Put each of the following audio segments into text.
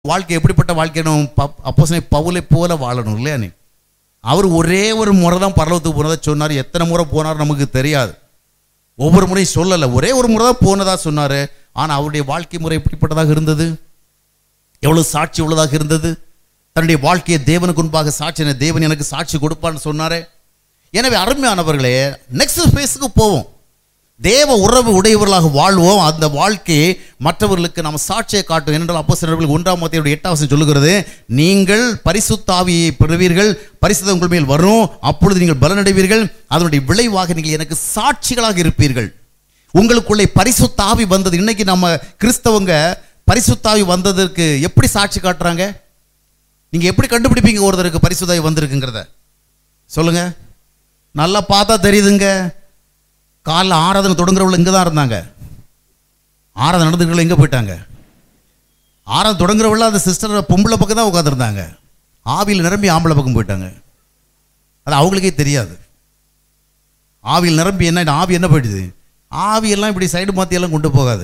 வாழ்க்கை எப்படிப்பட்ட வாழ்க்கை அப்போ பவுலை போல வாழணும் இல்லையா நீ அவர் ஒரே ஒரு முறை தான் பரலவத்துக்கு போனதா சொன்னார் எத்தனை முறை போனார் நமக்கு தெரியாது ஒவ்வொரு முறையும் சொல்லலை ஒரே ஒரு முறை தான் போனதா சொன்னார் ஆனால் அவருடைய வாழ்க்கை முறை எப்படிப்பட்டதாக இருந்தது எவ்வளவு சாட்சி உள்ளதாக இருந்தது தன்னுடைய வாழ்க்கையை தேவனுக்கு முன்பாக சாட்சி தேவன் எனக்கு சாட்சி கொடுப்பான்னு சொன்னாரே எனவே அருமையானவர்களே நெக்ஸ்ட் ஃபேஸுக்கு போவோம் தேவ உறவு உடையவர்களாக வாழ்வோம் அந்த வாழ்க்கையை மற்றவர்களுக்கு நம்ம சாட்சியை காட்டும் என்றால் அப்போ சிலர்கள் ஒன்றாம் மத்தியோட எட்டாம் வசனம் சொல்லுகிறது நீங்கள் பரிசுத்தாவியை பெறுவீர்கள் பரிசுத்த உங்கள் மேல் வரும் அப்பொழுது நீங்கள் பலனடைவீர்கள் அதனுடைய விளைவாக நீங்கள் எனக்கு சாட்சிகளாக இருப்பீர்கள் உங்களுக்குள்ளே பரிசுத்தாவி வந்தது இன்னைக்கு நம்ம கிறிஸ்தவங்க பரிசுத்தாவி வந்ததற்கு எப்படி சாட்சி காட்டுறாங்க நீங்க எப்படி கண்டுபிடிப்பீங்க ஒருத்தருக்கு பரிசுத்தாவி வந்திருக்குங்கிறத சொல்லுங்க நல்லா பார்த்தா தெரியுதுங்க காலைல ஆராதனை தொடங்குறவங்க இங்கே தான் இருந்தாங்க ஆராதனை நடந்துக்கிறவங்க எங்கே போயிட்டாங்க ஆராதனை தொடங்குறவள்ள அந்த சிஸ்டர் பொம்பளை பக்கம் தான் உட்காந்துருந்தாங்க ஆவியில் நிரம்பி ஆம்பளை பக்கம் போயிட்டாங்க அது அவங்களுக்கே தெரியாது ஆவியில் நிரம்பி என்ன ஆவி என்ன போயிடுது ஆவியெல்லாம் இப்படி சைடு மாற்றியெல்லாம் கொண்டு போகாது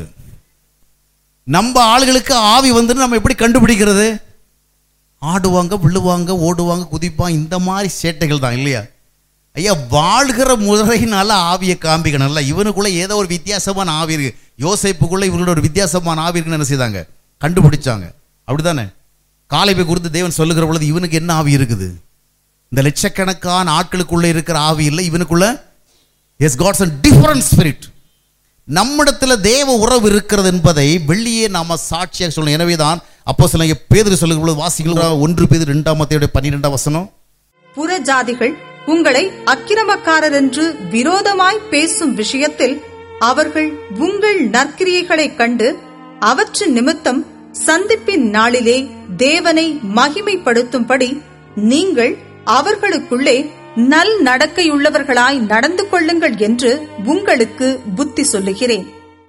நம்ம ஆளுகளுக்கு ஆவி வந்துன்னு நம்ம எப்படி கண்டுபிடிக்கிறது ஆடுவாங்க விழுவாங்க ஓடுவாங்க குதிப்பாங்க இந்த மாதிரி சேட்டைகள் தான் இல்லையா ஐயா வாழ்கிற முறையினால ஆவியை காண்பிக்கணும்ல இவனுக்குள்ள ஏதோ ஒரு வித்தியாசமான ஆவி இருக்கு யோசைப்புக்குள்ள இவங்களோட ஒரு வித்தியாசமான ஆவி இருக்குன்னு என்ன செய்தாங்க கண்டுபிடிச்சாங்க அப்படிதானே காலைப்பை குறித்து தேவன் சொல்லுகிற பொழுது இவனுக்கு என்ன ஆவி இருக்குது இந்த லட்சக்கணக்கான ஆட்களுக்குள்ள இருக்கிற ஆவி இல்லை இவனுக்குள்ள yes gods and different spirit நம்மிடத்துல தேவ உறவு இருக்கிறது என்பதை வெளியே நாம சாட்சியாக சொல்லணும் எனவே தான் அப்போ சில பேதர் சொல்லுகிற பொழுது வாசிகள் ஒன்று பேர் ரெண்டாம் மத்தையோட பன்னிரெண்டாம் வசனம் புற ஜாதிகள் உங்களை அக்கிரமக்காரர் என்று விரோதமாய் பேசும் விஷயத்தில் அவர்கள் உங்கள் நற்கிரியைகளைக் கண்டு அவற்றின் நிமித்தம் சந்திப்பின் நாளிலே தேவனை மகிமைப்படுத்தும்படி நீங்கள் அவர்களுக்குள்ளே நல் நடக்கையுள்ளவர்களாய் நடந்து கொள்ளுங்கள் என்று உங்களுக்கு புத்தி சொல்லுகிறேன்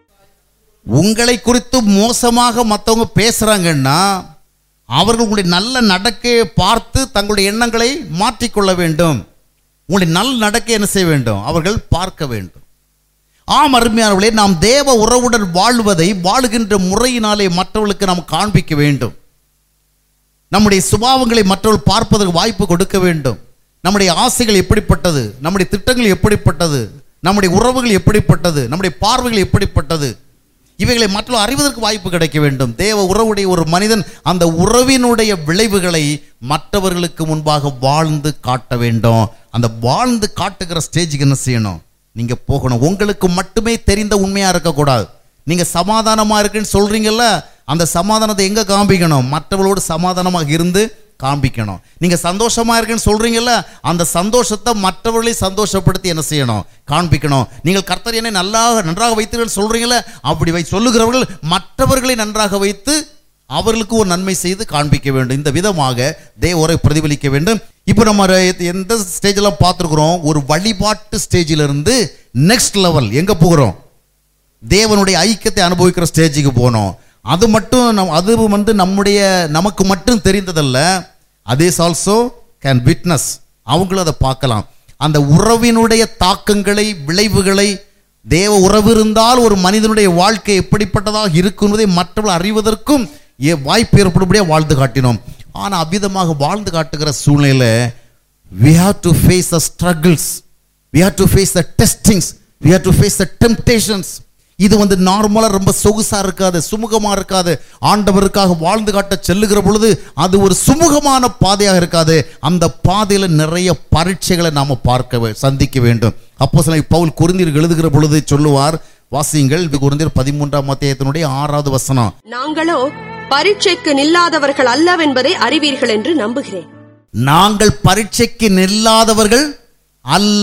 உங்களை குறித்து மோசமாக மற்றவங்க பேசுறாங்கன்னா அவர்கள் உங்களுடைய நல்ல நடக்கையை பார்த்து தங்களுடைய எண்ணங்களை மாற்றிக்கொள்ள வேண்டும் உங்களுடைய நல்ல நடக்கை என்ன செய்ய வேண்டும் அவர்கள் பார்க்க வேண்டும் ஆம் அருமையானவர்களே நாம் தேவ உறவுடன் வாழ்வதை வாழுகின்ற முறையினாலே மற்றவர்களுக்கு நாம் காண்பிக்க வேண்டும் நம்முடைய சுபாவங்களை மற்றவர்கள் பார்ப்பதற்கு வாய்ப்பு கொடுக்க வேண்டும் நம்முடைய ஆசைகள் எப்படிப்பட்டது நம்முடைய திட்டங்கள் எப்படிப்பட்டது நம்முடைய உறவுகள் எப்படிப்பட்டது நம்முடைய பார்வைகள் எப்படிப்பட்டது இவைகளை மற்றவர்கள் அறிவதற்கு வாய்ப்பு கிடைக்க வேண்டும் தேவ உறவுடைய ஒரு மனிதன் அந்த உறவினுடைய விளைவுகளை மற்றவர்களுக்கு முன்பாக வாழ்ந்து காட்ட வேண்டும் அந்த வாழ்ந்து காட்டுகிற ஸ்டேஜுக்கு என்ன செய்யணும் நீங்க போகணும் உங்களுக்கு மட்டுமே தெரிந்த உண்மையா இருக்கக்கூடாது நீங்க சமாதானமா இருக்குன்னு சொல்றீங்கல்ல அந்த சமாதானத்தை எங்க காண்பிக்கணும் மற்றவர்களோடு சமாதானமாக இருந்து காண்பிக்கணும் நீங்க சந்தோஷமா இருக்குன்னு சொல்றீங்கல்ல அந்த சந்தோஷத்தை மற்றவர்களை சந்தோஷப்படுத்தி என்ன செய்யணும் காண்பிக்கணும் நீங்கள் கர்த்தர் என்னை நல்லா நன்றாக வைத்தீர்கள் சொல்றீங்கல்ல அப்படி வை சொல்லுகிறவர்கள் மற்றவர்களை நன்றாக வைத்து அவர்களுக்கு ஒரு நன்மை செய்து காண்பிக்க வேண்டும் இந்த விதமாக தேவரை பிரதிபலிக்க வேண்டும் இப்போ நம்ம எ- எந்த ஸ்டேஜெல்லாம் பார்த்துருக்குறோம் ஒரு வழிபாட்டு ஸ்டேஜில் இருந்து நெக்ஸ்ட் லெவல் எங்க போகிறோம் தேவனுடைய ஐக்கியத்தை அனுபவிக்கிற ஸ்டேஜுக்கு போனோம் அது மட்டும் நம் அது வந்து நம்முடைய நமக்கு மட்டும் தெரிந்ததல்ல அதேஸ் ஆல்சோ கேன் விட்னஸ் அவங்களும் அதை பார்க்கலாம் அந்த உறவினுடைய தாக்கங்களை விளைவுகளை தேவ உறவு இருந்தால் ஒரு மனிதனுடைய வாழ்க்கை எப்படிப்பட்டதாக இருக்கும் என்பதை மற்றவர்கள் அறிவதற்கும் ஏ- வாய்ப்பு ஏற்படும்படியாக வாழ்ந்து காட்டினோம் ஆனால் அவ்விதமாக வாழ்ந்து காட்டுகிற சூழ்நிலையில் we have to face the struggles we have to face the testings we have to face the temptations இது வந்து நார்மலாக ரொம்ப சொகுசா இருக்காது சுமூகமா இருக்காது ஆண்டவருக்காக வாழ்ந்து காட்ட செல்லுகிற பொழுது அது ஒரு சுமூகமான பாதையாக இருக்காது அந்த பாதையில் நிறைய பரீட்சைகளை நாம் பார்க்க வே- சந்திக்க வேண்டும் அப்போ சில பவுல் குருந்தீர் எழுதுகிற பொழுது சொல்லுவார் வாசியுங்கள் இது குருந்தீர் பதிமூன்றாம் அத்தியாயத்தினுடைய ஆறாவது வசனம் நாங்களோ பரீட்சைக்கு நில்லாதவர்கள் அல்லவென்பதை அறிவீர்கள் என்று நம்புகிறேன் நாங்கள் பரீட்சைக்கு நில்லாதவர்கள் அல்ல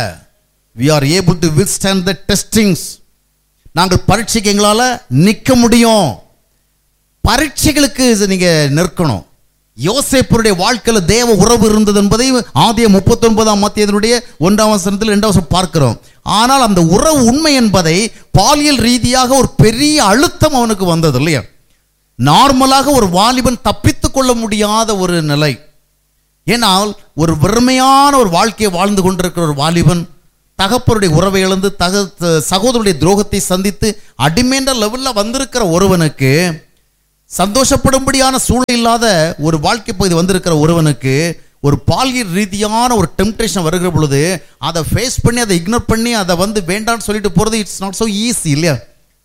we are able to withstand the testings நாங்கள் பரீட்சைக்கு எங்களால் நிற்க முடியும் பரீட்சைகளுக்கு இது நீங்க நிற்கணும் யோசேப்பருடைய வாழ்க்கையில் தேவ உறவு இருந்தது என்பதை ஆதிய முப்பத்தொன்பதாம் மத்தியதனுடைய ஒன்றாம் வசனத்தில் இரண்டாம் வசனம் பார்க்கிறோம் ஆனால் அந்த உறவு உண்மை என்பதை பாலியல் ரீதியாக ஒரு பெரிய அழுத்தம் அவனுக்கு வந்தது இல்லையா நார்மலாக ஒரு வாலிபன் தப்பித்துக் கொள்ள முடியாத ஒரு நிலை ஏனால் ஒரு வெறுமையான ஒரு வாழ்க்கையை வாழ்ந்து கொண்டிருக்கிற ஒரு வாலிபன் தகப்பருடைய உறவை இழந்து தக த- சகோதரருடைய துரோகத்தை சந்தித்து அடிமேன்ற லெவலில் வந்திருக்கிற ஒருவனுக்கு சந்தோஷப்படும்படியான சூழல் இல்லாத ஒரு வாழ்க்கை பகுதி வந்திருக்கிற ஒருவனுக்கு ஒரு பாலியல் ரீதியான ஒரு டெம்டேஷன் வருகிற பொழுது அதை ஃபேஸ் பண்ணி அதை இக்னோர் பண்ணி அதை வந்து வேண்டாம்னு சொல்லிட்டு போகிறது இட்ஸ் நாட் so ஈஸி இல்லையா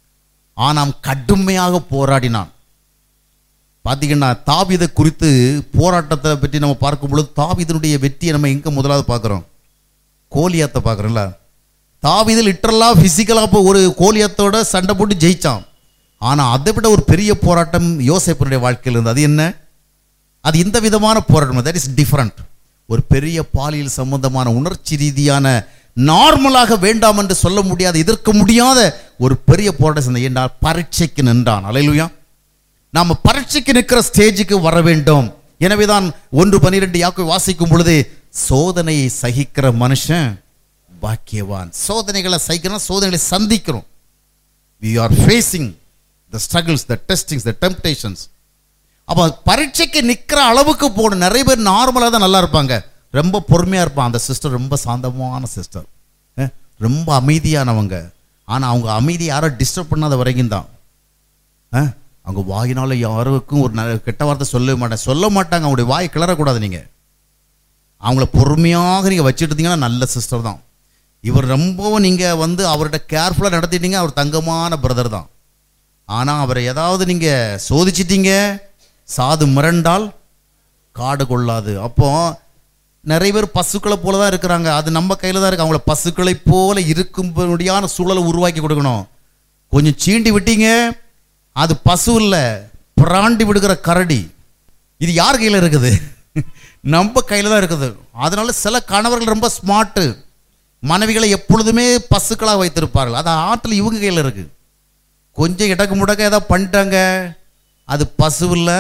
ஆனாம் கடுமையாக போராடினான் பார்த்தீங்கன்னா தாவீதை குறித்து போராட்டத்தை பற்றி நம்ம பார்க்கும் பொழுது தாவீதனுடைய வெற்றியை நம்ம எங்கே முதலாவது பார்க்குறோம் கோலியாத்தை பார்க்குறோம்ல தாவீது லிட்டரலாக ஃபிசிக்கலாக இப்போ ஒரு கோலியாத்தோட சண்டை போட்டு ஜெயிச்சான் ஆனால் அதை விட ஒரு பெரிய போராட்டம் யோசேப்பனுடைய வாழ்க்கையில் இருந்தது அது என்ன அது இந்த விதமான போராட்டம் தட் இஸ் டிஃப்ரெண்ட் ஒரு பெரிய பாலியல் சம்பந்தமான உணர்ச்சி ரீதியான நார்மலாக வேண்டாம் என்று சொல்ல முடியாத எதிர்க்க முடியாத ஒரு பெரிய போராட்டம் செஞ்ச என்றால் பரீட்சைக்கு நின்றான் அலையிலுயா நாம பரீட்சைக்கு நிற்கிற ஸ்டேஜுக்கு வர வேண்டும் எனவேதான் ஒன்று பன்னிரெண்டு யாக்கை வாசிக்கும் பொழுது சோதனையை சகிக்கிற மனுஷன் பாக்கியவான் சோதனைகளை சகிக்கிறோம் சோதனைகளை சந்திக்கிறோம் we are facing the struggles the testings the temptations அப்போ பரீட்சைக்கு நிற்கிற அளவுக்கு போகணும் நிறைய பேர் நார்மலாக தான் நல்லா இருப்பாங்க ரொம்ப பொறுமையாக இருப்பான் அந்த சிஸ்டர் ரொம்ப சாந்தமான சிஸ்டர் ரொம்ப அமைதியானவங்க ஆனால் அவங்க அமைதி யாரும் டிஸ்டர்ப் பண்ணாத வரைக்கும் தான் ஆ? அவங்க வாயினால யாருக்கும் ஒரு நல்ல கெட்ட வார்த்தை சொல்லவே மாட்டேன் சொல்ல மாட்டாங்க அவங்களுடைய வாய் கிளறக்கூடாது நீங்கள் அவங்கள பொறுமையாக நீங்கள் வச்சுட்டு இருந்தீங்கன்னா நல்ல சிஸ்டர் தான் இவர் ரொம்பவும் நீங்கள் வந்து அவர்கிட்ட கேர்ஃபுல்லாக நடத்திட்டீங்க அவர் தங்கமான பிரதர் தான் ஆனால் அவரை ஏதாவது நீங்கள் சோதிச்சிட்டீங்க சாது மிரண்டால் காடு கொள்ளாது அப்போ நிறைய பேர் பசுக்களை போல தான் இருக்கிறாங்க அது நம்ம கையில் தான் இருக்கு அவங்கள பசுக்களை போல இருக்கும்படியான சூழலை உருவாக்கி கொடுக்கணும் கொஞ்சம் சீண்டி விட்டீங்க அது பசு இல்லை பிராண்டி விடுகிற கரடி இது யார் கையில் இருக்குது நம்ம கையில் தான் இருக்குது அதனால சில கணவர்கள் ரொம்ப ஸ்மார்ட்டு மனைவிகளை எப்பொழுதுமே பசுக்களாக வைத்திருப்பார்கள் அது ஆற்றில் இவங்க கையில் இருக்கு கொஞ்சம் இடக்கு முடக்க ஏதாவது பண்ணிட்டாங்க அது பசு இல்லை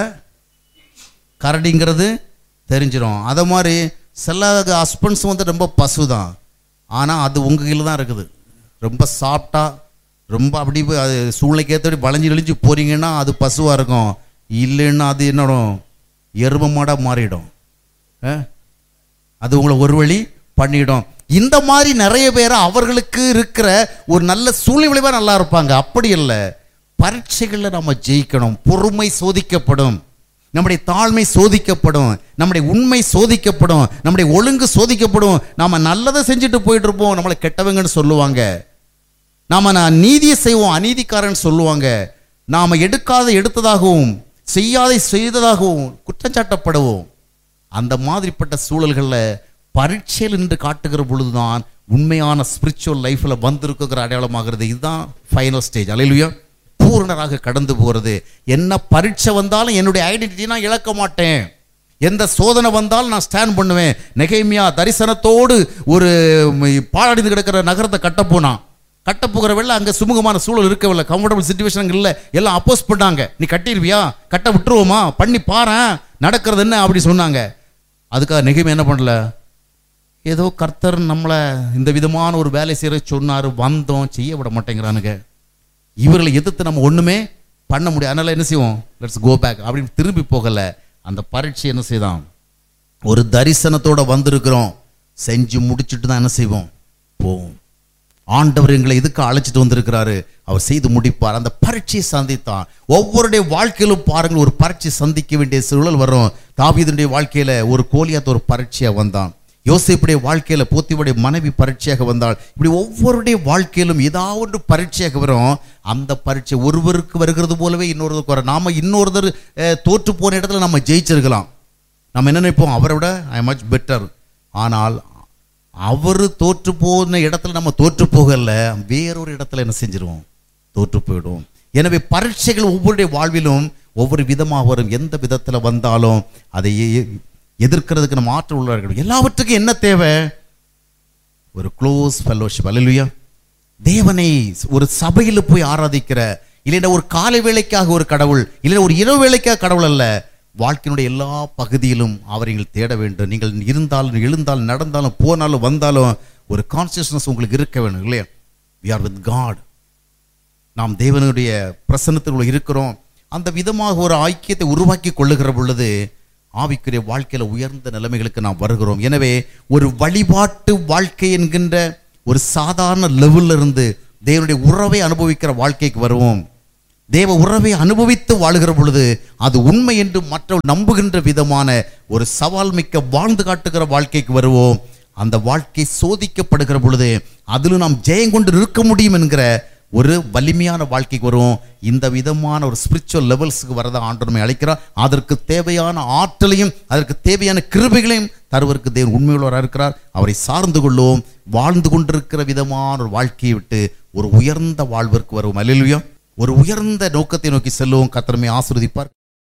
கரடிங்கிறது தெரிஞ்சிடும் அதை மாதிரி சில ஹஸ்பண்ட்ஸ் வந்து ரொம்ப பசு தான் ஆனால் அது உங்கள் கையில் தான் இருக்குது ரொம்ப சாப்பிட்டா ரொம்ப அப்படி போய் அது சூழ்நிலைக்கு ஏற்றபடி வளைஞ்சு இழிஞ்சு போறீங்கன்னா அது பசுவாக இருக்கும் இல்லைன்னா அது என்னடும் எரும மாடாக மாறிடும் ஆ? அது உங்களை ஒரு வழி பண்ணிடும் இந்த மாதிரி நிறைய பேர் அவர்களுக்கு இருக்கிற ஒரு நல்ல சூழ்நிலை விளைவாக நல்லா இருப்பாங்க அப்படி இல்லை பரீட்சைகளில் நம்ம ஜெயிக்கணும் பொறுமை சோதிக்கப்படும் நம்முடைய தாழ்மை சோதிக்கப்படும் நம்முடைய உண்மை சோதிக்கப்படும் நம்முடைய ஒழுங்கு சோதிக்கப்படும் நாம நல்லதை செஞ்சுட்டு போயிட்டு இருப்போம் நம்மளை கெட்டவங்கன்னு சொல்லுவாங்க நாம நான் நீதியை செய்வோம் அநீதிக்காரன் சொல்லுவாங்க நாம எடுக்காத எடுத்ததாகவும் செய்யாதை செய்ததாகவும் குற்றச்சாட்டப்படுவோம் அந்த மாதிரிப்பட்ட சூழல்களில் பரீட்சையில் நின்று காட்டுகிற பொழுதுதான் உண்மையான ஸ்பிரிச்சுவல் லைஃப்பில் வந்திருக்குங்கிற அடையாளமாகிறது இதுதான் ஃபைனல் ஸ்டேஜ் அலையிலுயா பூரணராக கடந்து போகிறது என்ன பரீட்சை வந்தாலும் என்னுடைய ஐடென்டிட்டி நான் இழக்க மாட்டேன் எந்த சோதனை வந்தாலும் நான் ஸ்டாண்ட் பண்ணுவேன் நெகேமியா தரிசனத்தோடு ஒரு பாழடைந்து கிடக்கிற நகரத்தை கட்ட போனான் கட்ட போகிற வெள்ள அங்கே சுமூகமான சூழல் இருக்கவில்லை கம்ஃபர்டபுள் சுச்சுவேஷன் இல்லை எல்லாம் அப்போஸ் பண்ணாங்க நீ கட்டிடுவியா கட்ட விட்டுருவோமா பண்ணி பாரேன் நடக்கிறது என்ன அப்படி சொன்னாங்க அதுக்காக நெகிமை என்ன பண்ணல ஏதோ கர்த்தர் நம்மளை இந்த விதமான ஒரு வேலை செய்கிற சொன்னார் வந்தோம் செய்ய விட மாட்டேங்கிறானுங்க இவர்களை எதிர்த்து நம்ம ஒண்ணுமே பண்ண முடியாது அதனால என்ன செய்வோம் லெட்ஸ் கோ பேக் அப்படின்னு திரும்பி போகல அந்த பரீட்சை என்ன செய்தான் ஒரு தரிசனத்தோட வந்திருக்கிறோம் செஞ்சு முடிச்சுட்டு தான் என்ன செய்வோம் போவோம் ஆண்டவர் எங்களை எதுக்கு அழைச்சிட்டு வந்திருக்கிறாரு அவர் செய்து முடிப்பார் அந்த பரீட்சையை சந்தித்தான் ஒவ்வொருடைய வாழ்க்கையிலும் பாருங்கள் ஒரு பரீட்சை சந்திக்க வேண்டிய சூழல் வரும் தாவீதுடைய வாழ்க்கையில ஒரு கோலியாத்த ஒரு பரீட்சையா வந்தான் யோசிப்புடைய வாழ்க்கையில போத்தியுடைய மனைவி பரீட்சையாக வந்தாள் இப்படி ஒவ்வொருடைய வாழ்க்கையிலும் ஏதாவது ஒன்று பரீட்சையாக வரும் அந்த பரீட்சை ஒருவருக்கு வருகிறது போலவே இன்னொருவருக்கு வரும் நாம இன்னொருத்தர் அஹ், தோற்று போன இடத்துல நம்ம ஜெயிச்சிருக்கலாம் நம்ம என்ன நினைப்போம் அவரை விட ஐ மச் பெட்டர் ஆனால் அவர் தோற்று போன இடத்துல நம்ம தோற்று போகல வேறொரு இடத்துல என்ன செஞ்சிருவோம் தோற்று போயிடுவோம் எனவே பரீட்சைகள் ஒவ்வொருடைய வாழ்விலும் ஒவ்வொரு விதமாக வரும் எந்த விதத்தில் வந்தாலும் அதை எ- எதிர்க்கிறதுக்கு நம்ம ஆற்றல் உள்ளவர்கள் எல்லாவற்றுக்கும் என்ன தேவை ஒரு க்ளோஸ் ஃபெல்லோஷிப் அல்லையா தேவனை ஒரு சபையில் போய் ஆராதிக்கிற இல்லைன்னா ஒரு காலை வேளைக்காக ஒரு கடவுள் இல்லைன்னா ஒரு இரவு வேளைக்காக கடவுள் அல்ல வாழ்க்கையினுடைய எல்லா பகுதியிலும் அவரை நீங்கள் தேட வேண்டும் நீங்கள் இருந்தாலும் எழுந்தாலும் நடந்தாலும் போனாலும் வந்தாலும் ஒரு கான்சியஸ்னஸ் உங்களுக்கு இருக்க வேணும் இல்லையா வி ஆர் வித் காட் நாம் தேவனுடைய பிரசன்னத்தில் இருக்கிறோம் அந்த விதமாக ஒரு ஐக்கியத்தை உருவாக்கி கொள்ளுகிற பொழுது ஆவிக்குரிய வாழ்க்கையில உயர்ந்த நிலைமைகளுக்கு நாம் வருகிறோம் எனவே ஒரு வழிபாட்டு வாழ்க்கை என்கின்ற ஒரு சாதாரண லெவல்ல இருந்து தேவனுடைய உறவை அனுபவிக்கிற வாழ்க்கைக்கு வருவோம் தேவ உறவை அனுபவித்து வாழுகிற பொழுது அது உண்மை என்று மற்றவர் நம்புகின்ற விதமான ஒரு சவால் மிக்க வாழ்ந்து காட்டுகிற வாழ்க்கைக்கு வருவோம் அந்த வாழ்க்கை சோதிக்கப்படுகிற பொழுது அதிலும் நாம் ஜெயம் கொண்டு இருக்க முடியும் என்கிற ஒரு வலிமையான வாழ்க்கைக்கு வருவோம் இந்த விதமான ஒரு ஸ்பிரிச்சுவல் லெவல்ஸுக்கு வரத ஆண்டவரை அழைக்கிறார் அதற்கு தேவையான ஆற்றலையும் அதற்கு தேவையான கிருபைகளையும் தருவதற்கு தேவன் உண்மையுள்ளவராக இருக்கிறார் அவரை சார்ந்து கொள்வோம் வாழ்ந்து கொண்டிருக்கிற விதமான ஒரு வாழ்க்கையை விட்டு ஒரு உயர்ந்த வாழ்விற்கு வருவோம் அல்லேலூயா ஒரு உயர்ந்த நோக்கத்தை நோக்கி செல்லுவோம் கத்திரமே ஆசிர்வதிப்பார்